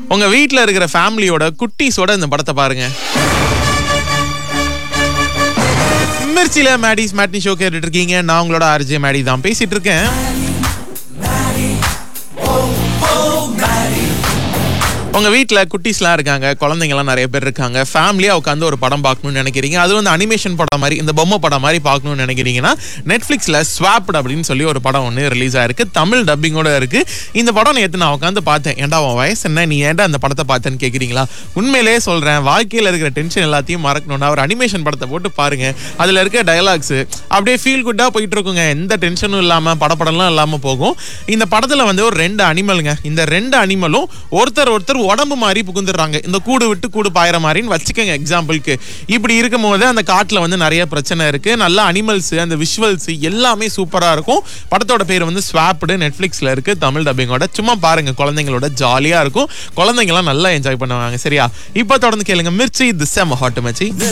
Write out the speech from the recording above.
உங்க வீட்ல இருக்கிற ஃபேமிலியோட குட்டீஸோட இந்த படத்தை பாருங்க மிர்ச்சில மேடிஸ் மேட்னி ஷோ கேட்டுட்டு இருக்கீங்க நான் உங்களோட ஆர்ஜே மேடி தான் பேசிட்டு இருக்கேன் உங்க வீட்ல குட்டீஸ்லாம் இருக்காங்க குழந்தைங்கலாம் நிறைய பேர் இருக்காங்க ஃபேமிலியா உட்காந்து ஒரு படம் பார்க்கணும்னு நினைக்கிறீங்க அது வந்து அனிமேஷன் படம் மாதிரி இந்த பொம்மை படம் மாதிரி பார்க்கணும்னு நினைக்கிறீங்கன்னா நெட்ஃபிளிக்ஸ்ல ஸ்வாப்ட் அப்படின்னு சொல்லி ஒரு படம் ஒன்று ரிலீஸ் ஆயிருக்கு தமிழ் டப்பிங்கோட இருக்கு இந்த படம் நேற்று நான் உட்காந்து பார்த்தேன் ஏன்டா உன் வயசு என்ன நீ ஏன்டா அந்த படத்தை பார்த்தேன்னு கேட்குறீங்களா உண்மையிலேயே சொல்றேன் வாழ்க்கையில இருக்கிற டென்ஷன் எல்லாத்தையும் மறக்கணும்னா ஒரு அனிமேஷன் படத்தை போட்டு பாருங்க அதுல இருக்க டயலாக்ஸ் அப்படியே ஃபீல் குட்டா போயிட்டு இருக்குங்க எந்த டென்ஷனும் இல்லாம படப்படம்லாம் இல்லாம போகும் இந்த படத்துல வந்து ஒரு ரெண்டு அனிமலுங்க இந்த ரெண்டு அனிமலும் ஒருத்தர் ஒருத்தர் உடம்பு மாதிரி புகுந்துடுறாங்க இந்த கூடு விட்டு கூடு பாயிற மாதிரின்னு வச்சுக்கோங்க எக்ஸாம்பிளுக்கு இப்படி இருக்கும் போது அந்த காட்டுல வந்து நிறைய பிரச்சனை இருக்கு நல்ல அனிமல்ஸ் அந்த விஷுவல்ஸ் எல்லாமே சூப்பரா இருக்கும் படத்தோட பேர் வந்து ஸ்வாப்டு நெட்ஃபிளிக்ஸ்ல இருக்கு தமிழ் டப்பிங்கோட சும்மா பாருங்க குழந்தைங்களோட ஜாலியா இருக்கும் குழந்தைங்கலாம் நல்லா என்ஜாய் பண்ணுவாங்க சரியா இப்போ தொடர்ந்து கேளுங்க மிர்ச்சி திஸ் செம்ம ஹாட் மச்சி